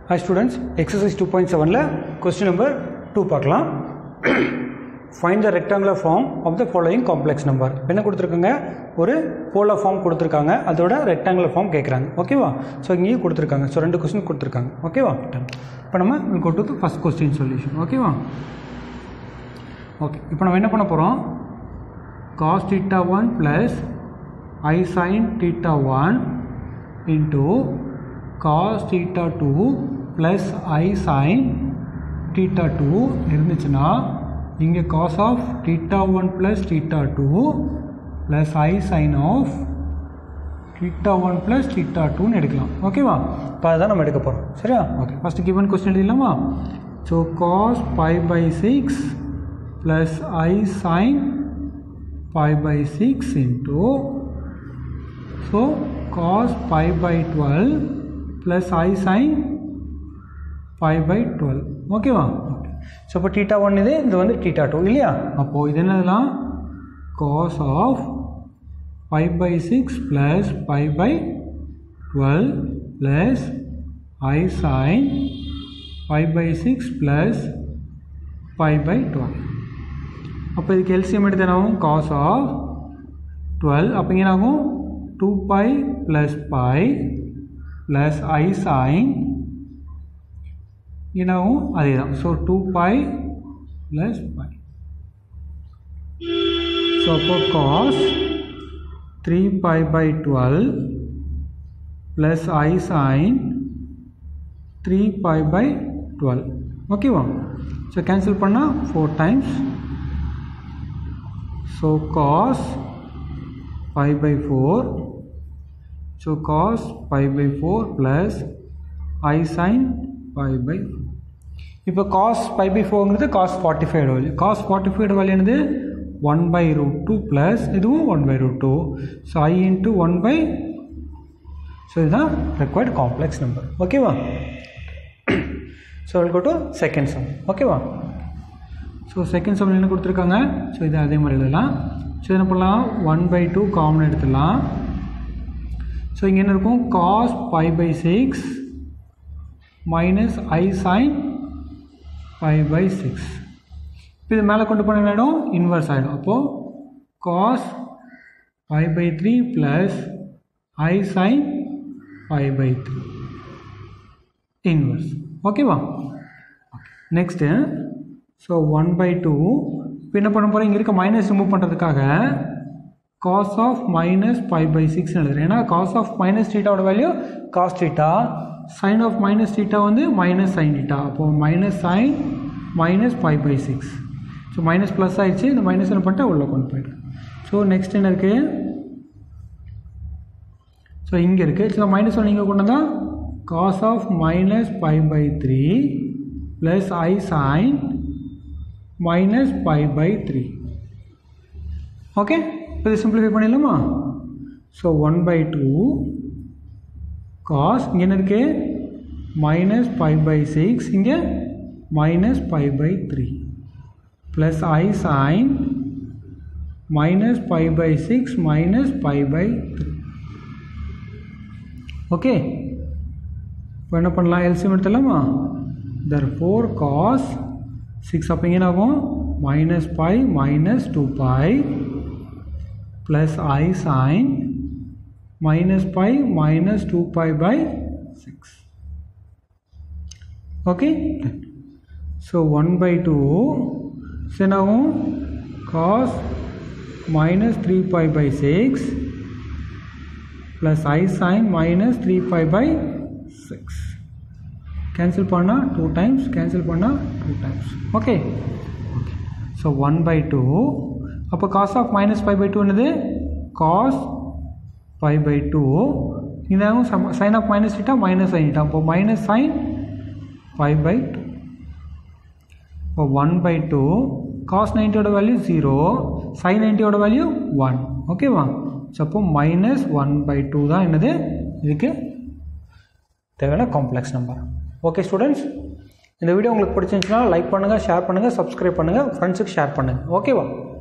hi students exercise two point செவனில் question number two பார்க்கலாம் find the rectangular form of the following complex number என்ன கொடுத்துருக்காங்க ஒரு bowler form கொடுத்துருக்காங்க அதோட ரெக்டாங்குலர் ஃபார்ம் கேட்குறாங்க ஓகேவா ஸோ இங்கேயும் கொடுத்துருக்காங்க ஸோ ரெண்டு கொஸ்டின் கொடுத்துருக்காங்க ஓகேவா இப்போ நம்ம go to first question solution ஓகேவா ஓகே இப்போ நம்ம என்ன பண்ண போகிறோம் cos theta 1 plus i sin theta 1 into cos theta 2 plus i sin theta 2 இருந்துச்சுன்னா இங்கே cos of theta 1 plus theta 2 plus i sin of theta 1 plus theta 2 னு எடுக்கலாம் ஓகேவா இப்போ அதுதான் நம்ம எடுக்க போகிறோம் சரியா ஓகே ஃபஸ்ட்டு கிவன் கொஸ்டின் எழுதிடலாமா so cos pi by 6 plus i sin pi by 6 into so cos pi by 12 plus i sin pi by 12 ஓகேவா ஸோ இப்போ டீட்டா ஒன் இது இது வந்து டீட்டா டூ இல்லையா அப்போது இது என்னதுலாம் cos of pi by six plus pi by twelve plus i sine pi by six plus pi by twelve அப்போ இதுக்கு எல்சிஎம் எடுத்து என்ன ஆகும் காஸ் ஆஃப் டுவெல் அப்போ இங்கே என்ன ஆகும் two pi plus pi plus i sine என்னாகும் அதே தான் so two pi plus pi so அப்போ cos three pi by twelve plus i sine three pi by twelve ஓகேவா ஸோ கேன்சல் பண்ணால் four times so cos pi by 4 so cos pi by 4 plus i sin pi by 4 இப்போ cos pi by 4ங்கிறது cos 45 value cos 45 value என்னது 1 by root 2 plus இதுவும் 1 by root 2 so i into 1 by so இதுதான் required complex number ஓகேவா so we'll go to second sum ஓகேவா so second சம்மில் என்ன கொடுத்துருக்காங்க ஸோ இது அதே மாதிரி எழுதலாம் ஸோ என்ன பண்ணலாம் ஒன் பை டூ காமன் எடுத்துடலாம் ஸோ இங்கே என்ன இருக்கும் cos pi by six minus i sine pi by six இப்போ இது மேலே கொண்டு போன ஆகிடும் இன்வர்ஸ் ஆகிடும் அப்போது cos pi by three plus i sine pi by three inverse ஓகேவா next so one by two இப்போ என்ன பண்ண போகிறோம் இங்கே இருக்க மைனஸ் ரிமூவ் பண்ணுறதுக்காக cos of minus five pi சிக்ஸ்னு எழுதுறேன் ஏன்னா cos of minus டீட்டாவோட value cos theta sine of minus theta வந்து மைனஸ் சைன் டீட்டா அப்போது minus sine minus five by six so minus plus ஆகிடுச்சு இந்த மைனஸ் என்ன பண்ணிட்டு உள்ளே கொண்டு போய்ட்டு ஸோ நெக்ஸ்ட் என்ன இருக்குது ஸோ இங்கே இருக்குது ஸோ மைனஸ் ஒன் இங்கே கொண்டு வந்தால் cos of minus five by three plus i sine minus pi by 3 okay இப்போ இதை சிம்பிளிஃபை பண்ணிடலாமா so one by two cos இங்கே என்ன இருக்கு மைனஸ் ஃபைவ் பை சிக்ஸ் இங்கே minus five by three plus i sine minus five by six minus five by three okay இப்போ என்ன பண்ணலாம் எல்சியம் எடுத்துடலாமா தர் ஃபோர் காஸ் சிக்ஸ் அப்போ இங்கே ஆகும் minus pi minus two pi plus i sine minus pi minus two pi by six okay so one by two என்னாகும் cos minus three pi by six plus i sine minus three pi by six cancel பண்ணால் two times cancel பண்ணால் two times okay okay so one by two அப்போ cos of minus five pi by two cos five pi by இதாகும் sum sine of minus theta minus sine theta அப்போ minus sine five pi two இப்போ one by two cos நைன்ட்டியோட value zero sine நைன்ட்டியோட value one ஓகேவா so அப்போ minus one by two தான் என்னது இதுக்கு தேவையான காம்ப்ளெக்ஸ் நம்பர் ஓகே ஸ்டூடெண்ட்ஸ் இந்த வீடியோ உங்களுக்கு பிடிச்சிருந்துச்சுன்னா லைக் பண்ணுங்கள் ஷேர் பண்ணுங்கள் சப்ஸ்கிரைப் பண்ணுங்கள் ஃப்ரெண்ட்ஸுக்கு ஷேர் பண்ணுங்கள் ஓகேவா